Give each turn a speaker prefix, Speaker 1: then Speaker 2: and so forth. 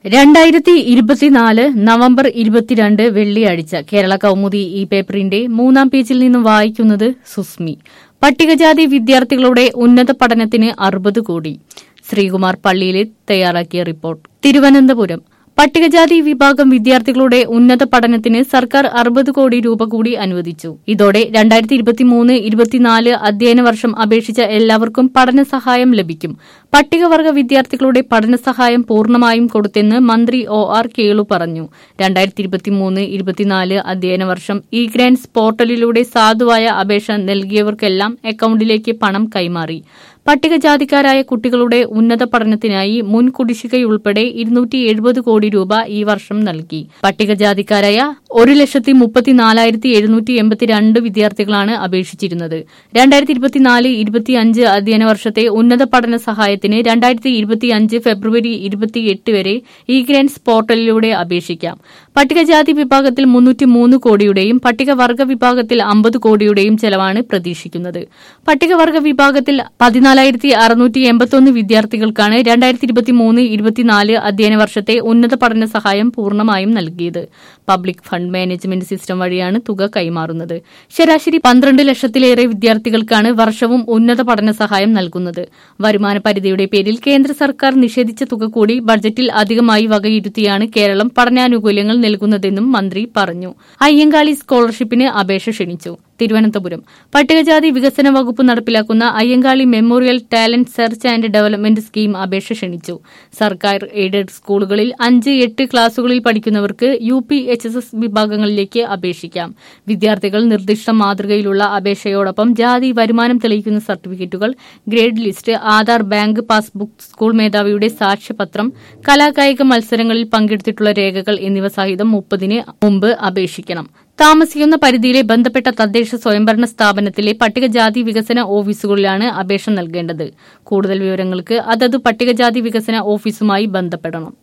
Speaker 1: രണ്ടായിരത്തി ഇരുപത്തിനാല് നവംബർ ഇരുപത്തിരണ്ട് വെള്ളിയാഴ്ച കേരള കൗമുദി ഈ പേപ്പറിന്റെ മൂന്നാം പേജിൽ നിന്നും വായിക്കുന്നത് സുസ്മി പട്ടികജാതി വിദ്യാർത്ഥികളുടെ ഉന്നത പഠനത്തിന് അറുപത് കോടി ശ്രീകുമാർ പള്ളിയിൽ തയ്യാറാക്കിയ റിപ്പോർട്ട് തിരുവനന്തപുരം പട്ടികജാതി വിഭാഗം വിദ്യാർത്ഥികളുടെ ഉന്നത പഠനത്തിന് സർക്കാർ അറുപത് കോടി രൂപ കൂടി അനുവദിച്ചു ഇതോടെ രണ്ടായിരത്തി ഇരുപത്തിമൂന്ന് ഇരുപത്തിനാല് അധ്യയന വർഷം അപേക്ഷിച്ച എല്ലാവർക്കും പഠന സഹായം ലഭിക്കും പട്ടികവർഗ വിദ്യാർത്ഥികളുടെ പഠന സഹായം പൂർണ്ണമായും കൊടുത്തെന്ന് മന്ത്രി ഒ ആർ കേളു പറഞ്ഞു രണ്ടായിരത്തി ഇരുപത്തിമൂന്ന് ഇരുപത്തിനാല് അധ്യയന വർഷം ഇ ഗ്രാൻസ് പോർട്ടലിലൂടെ സാധുവായ അപേക്ഷ നൽകിയവർക്കെല്ലാം അക്കൌണ്ടിലേക്ക് പണം കൈമാറി പട്ടികജാതിക്കാരായ കുട്ടികളുടെ ഉന്നത പഠനത്തിനായി മുൻ കുടിശ്ശികയുൾപ്പെടെ ഇരുന്നൂറ്റി എഴുപത് കോടി രൂപ ഈ വർഷം നൽകി പട്ടികജാതിക്കാരായ ഒരു ലക്ഷത്തി മുപ്പത്തിനാലായിരത്തി എഴുന്നൂറ്റി എൺപത്തിരണ്ട് വിദ്യാർത്ഥികളാണ് അപേക്ഷിച്ചിരുന്നത് രണ്ടായിരത്തി ഇരുപത്തിനാല് ഇരുപത്തിയഞ്ച് അധ്യയന വർഷത്തെ ഉന്നത പഠന സഹായത്തിന് രണ്ടായിരത്തി ഇരുപത്തിയഞ്ച് ഫെബ്രുവരി ഇരുപത്തിയെട്ട് വരെ ഇ ഗ്രാൻസ് പോർട്ടലിലൂടെ അപേക്ഷിക്കാം പട്ടികജാതി വിഭാഗത്തിൽ മുന്നൂറ്റി മൂന്ന് കോടിയുടെയും പട്ടികവർഗ വിഭാഗത്തിൽ അമ്പത് കോടിയുടെയും ചെലവാണ് പ്രതീക്ഷിക്കുന്നത് പട്ടികവർഗ വിഭാഗത്തിൽ പതിനാലായിരത്തി അറുന്നൂറ്റി എൺപത്തൊന്ന് വിദ്യാർത്ഥികൾക്കാണ് രണ്ടായിരത്തി ഇരുപത്തിമൂന്ന് ഇരുപത്തിനാല് അധ്യയന വർഷത്തെ ഉന്നത പഠന സഹായം പൂർണ്ണമായും നൽകിയത് പബ്ലിക് ഫണ്ട് മാനേജ്മെന്റ് സിസ്റ്റം വഴിയാണ് തുക കൈമാറുന്നത് ശരാശരി പന്ത്രണ്ട് ലക്ഷത്തിലേറെ വിദ്യാർത്ഥികൾക്കാണ് വർഷവും ഉന്നത പഠന സഹായം നൽകുന്നത് വരുമാന പരിധിയുടെ പേരിൽ കേന്ദ്ര സർക്കാർ നിഷേധിച്ച തുക കൂടി ബഡ്ജറ്റിൽ അധികമായി വകയിരുത്തിയാണ് കേരളം പഠനാനുകൂല്യങ്ങൾ നൽകുന്നതെന്നും മന്ത്രി പറഞ്ഞു അയ്യങ്കാളി സ്കോളർഷിപ്പിന് അപേക്ഷ ക്ഷണിച്ചു തിരുവനന്തപുരം പട്ടികജാതി വികസന വകുപ്പ് നടപ്പിലാക്കുന്ന Ayyankali memorial talent search and development scheme അപേക്ഷ ക്ഷണിച്ചു സർക്കാർ എയ്ഡഡ് സ്കൂളുകളിൽ അഞ്ച് എട്ട് ക്ലാസുകളിൽ പഠിക്കുന്നവർക്ക് U P H S S വിഭാഗങ്ങളിലേക്ക് അപേക്ഷിക്കാം വിദ്യാർത്ഥികൾ നിർദ്ദിഷ്ട മാതൃകയിലുള്ള അപേക്ഷയോടൊപ്പം ജാതി വരുമാനം തെളിയിക്കുന്ന സർട്ടിഫിക്കറ്റുകൾ grade list Aadhaar bank passbook school മേധാവിയുടെ സാക്ഷ്യപത്രം കലാകായിക മത്സരങ്ങളിൽ പങ്കെടുത്തിട്ടുള്ള രേഖകൾ എന്നിവ സഹിതം മുപ്പതിന് മുമ്പ് അപേക്ഷിക്കണം താമസിക്കുന്ന പരിധിയിലെ ബന്ധപ്പെട്ട തദ്ദേശ സ്വയംഭരണ സ്ഥാപനത്തിലെ പട്ടികജാതി വികസന ഓഫീസുകളിലാണ് അപേക്ഷ നൽകേണ്ടത് കൂടുതൽ വിവരങ്ങൾക്ക് അതത് പട്ടികജാതി വികസന ഓഫീസുമായി ബന്ധപ്പെടണം